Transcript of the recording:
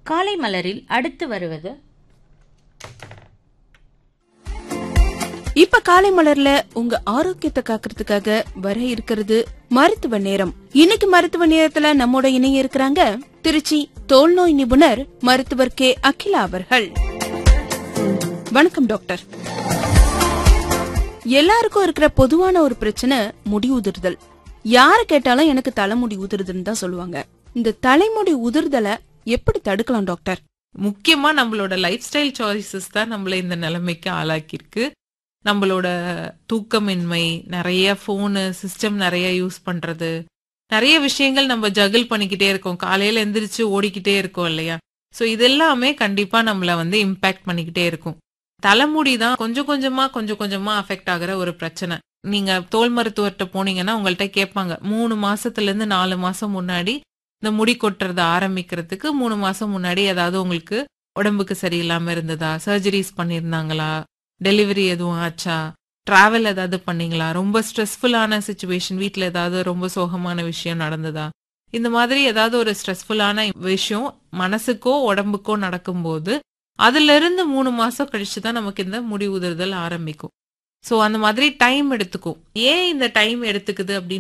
காலை மலரில் அடுத்து வருவது இப்ப காலை மலர்ல உங்க ஆரோக்கியத்தை காக்கிறதுக்காக வர இருக்கிறது மருத்துவ நேரம் இன்னைக்கு மருத்துவ நேரத்துல நம்மோட இணைய இருக்கிறாங்க திருச்சி தோல் நோய் நிபுணர் மருத்துவர் கே அகிலா அவர்கள் வணக்கம் டாக்டர் எல்லாருக்கும் இருக்கிற பொதுவான ஒரு பிரச்சனை முடி உதிர்தல் யாரு கேட்டாலும் எனக்கு தலைமுடி உதிருதுன்னு தான் சொல்லுவாங்க இந்த தலைமுடி உதிர்தலை எப்படி தடுக்கலாம் டாக்டர் முக்கியமா நம்மளோட லைஃப் ஸ்டைல் சாய்ஸஸ் தான் நம்மள இந்த நிலைமைக்கு ஆளாக்கியிருக்கு நம்மளோட தூக்கமின்மை நிறைய ஃபோனு சிஸ்டம் நிறைய யூஸ் பண்றது நிறைய விஷயங்கள் நம்ம ஜகிள் பண்ணிக்கிட்டே இருக்கோம் காலையில எந்திரிச்சு ஓடிக்கிட்டே இருக்கோம் இல்லையா ஸோ இதெல்லாமே கண்டிப்பா நம்மள வந்து இம்பாக்ட் பண்ணிக்கிட்டே இருக்கும் தலைமுடி தான் கொஞ்சம் கொஞ்சமா கொஞ்சம் கொஞ்சமா அஃபெக்ட் ஆகுற ஒரு பிரச்சனை நீங்க தோல் மருத்துவர்கிட்ட போனீங்கன்னா உங்கள்ட்ட கேட்பாங்க மூணு மாசத்துல இருந்து நாலு மாசம் முன்னாடி இந்த முடி கொட்டுறத ஆரம்பிக்கிறதுக்கு மூணு மாசம் முன்னாடி ஏதாவது உங்களுக்கு உடம்புக்கு சரியில்லாம இருந்ததா சர்ஜரிஸ் பண்ணியிருந்தாங்களா டெலிவரி எதுவும் ஆச்சா டிராவல் ஏதாவது பண்ணீங்களா ரொம்ப ஸ்ட்ரெஸ்ஃபுல்லான சுச்சுவேஷன் வீட்டில் ஏதாவது ரொம்ப சோகமான விஷயம் நடந்ததா இந்த மாதிரி ஏதாவது ஒரு ஸ்ட்ரெஸ்ஃபுல்லான விஷயம் மனசுக்கோ உடம்புக்கோ நடக்கும்போது அதுல இருந்து மூணு மாசம் கழிச்சு தான் நமக்கு இந்த முடி உதிர்தல் ஆரம்பிக்கும் ஸோ அந்த மாதிரி டைம் எடுத்துக்கும் ஏன் இந்த டைம் எடுத்துக்குது அப்படின்னு